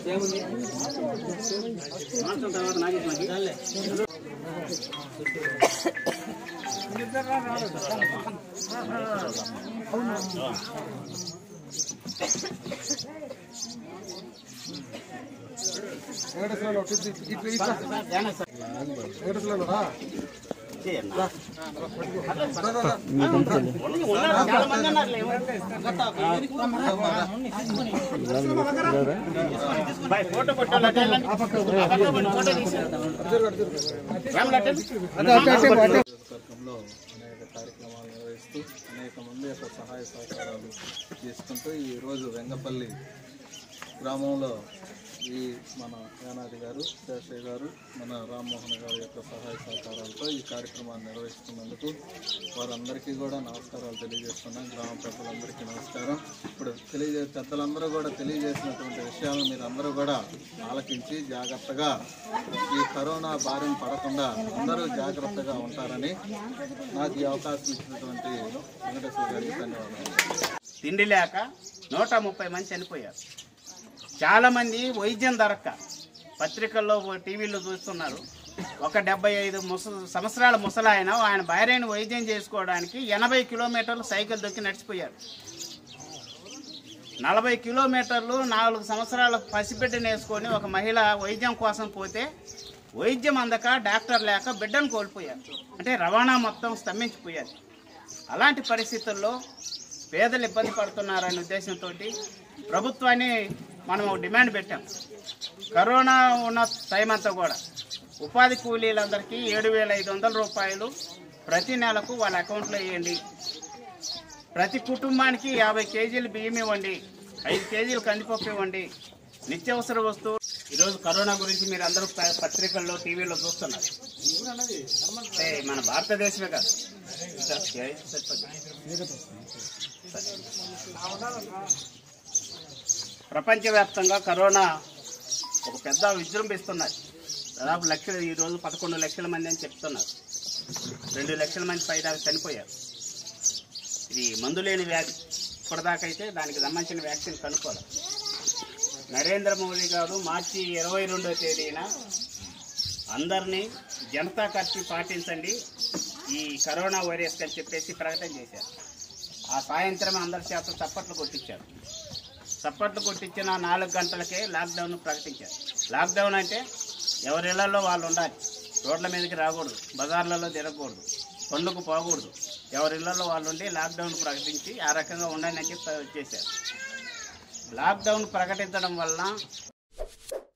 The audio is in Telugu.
వెంకటేశ్వరరావు ఇటు ఇటు ఇట్లా వెంకటేశ్వరరావు రా నియోజకవర్గంలో అనేక కార్యక్రమాలు నిర్వహిస్తూ అనేక మంది యొక్క సహాయ సహకారాలు చేసుకుంటూ ఈరోజు వెంగపల్లి గ్రామంలో ఈ మన యానాది గారు శేషయ్య గారు మన రామ్మోహన్ గారి యొక్క సహాయ సహకారాలతో ఈ కార్యక్రమాన్ని నిర్వహిస్తున్నందుకు వారందరికీ కూడా నమస్కారాలు తెలియజేస్తున్నాం గ్రామ ప్రజలందరికీ నమస్కారం ఇప్పుడు తెలియజే పెద్దలందరూ కూడా తెలియజేసినటువంటి విషయాలను మీరు అందరూ కూడా ఆలకించి జాగ్రత్తగా ఈ కరోనా బారిన పడకుండా అందరూ జాగ్రత్తగా ఉంటారని నాకు ఈ అవకాశం ఇచ్చినటువంటి వెంకటేశ్వర గారికి ధన్యవాదాలు తిండి లేక నూట ముప్పై మంది చనిపోయారు చాలామంది వైద్యం దొరక్క పత్రికల్లో టీవీలో చూస్తున్నారు ఒక డెబ్బై ఐదు ముస సంవత్సరాల ముసలాయన ఆయన భార్యను వైద్యం చేసుకోవడానికి ఎనభై కిలోమీటర్లు సైకిల్ దొక్కి నడిచిపోయారు నలభై కిలోమీటర్లు నాలుగు సంవత్సరాల పసిబిడ్డను వేసుకొని ఒక మహిళ వైద్యం కోసం పోతే వైద్యం అందక డాక్టర్ లేక బిడ్డను కోల్పోయారు అంటే రవాణా మొత్తం స్తంభించిపోయారు అలాంటి పరిస్థితుల్లో పేదలు ఇబ్బంది పడుతున్నారనే ఉద్దేశంతో ప్రభుత్వాన్ని మనం ఒక డిమాండ్ పెట్టాం కరోనా ఉన్న టైం అంతా కూడా ఉపాధి కూలీలందరికీ ఏడు వేల ఐదు వందల రూపాయలు ప్రతి నెలకు వాళ్ళ అకౌంట్లో వేయండి ప్రతి కుటుంబానికి యాభై కేజీలు బియ్యం ఇవ్వండి ఐదు కేజీలు కందిపప్పు ఇవ్వండి నిత్యావసర వస్తువు ఈరోజు కరోనా గురించి మీరు అందరూ ప- పత్రికల్లో టీవీలో చూస్తున్నారు అంటే మన భారతదేశమే కాదు ప్రపంచవ్యాప్తంగా కరోనా ఒక పెద్ద విజృంభిస్తున్నది దాదాపు లక్షలు ఈరోజు పదకొండు లక్షల మంది అని చెప్తున్నారు రెండు లక్షల మంది పైగా చనిపోయారు ఇది మందు లేని వ్యాధి ఇప్పటిదాకైతే దానికి సంబంధించిన వ్యాక్సిన్ కనుక్కోవాలి నరేంద్ర మోదీ గారు మార్చి ఇరవై రెండో తేదీన అందరినీ జనతా కర్ఫ్యూ పాటించండి ఈ కరోనా వైరస్ అని చెప్పేసి ప్రకటన చేశారు ఆ సాయంత్రం అందరి చేత చప్పట్లు కొట్టించారు చప్పట్లు కొట్టించిన నాలుగు గంటలకే లాక్డౌన్ ప్రకటించారు లాక్డౌన్ అంటే ఎవరి ఇళ్లలో వాళ్ళు ఉండాలి రోడ్ల మీదకి రాకూడదు బజార్లలో తిరగకూడదు పండుగ పోకూడదు ఎవరి ఇళ్లలో వాళ్ళు ఉండి లాక్డౌన్ ప్రకటించి ఆ రకంగా ఉండండి అని చెప్పి చేశారు లాక్డౌన్ ప్రకటించడం వలన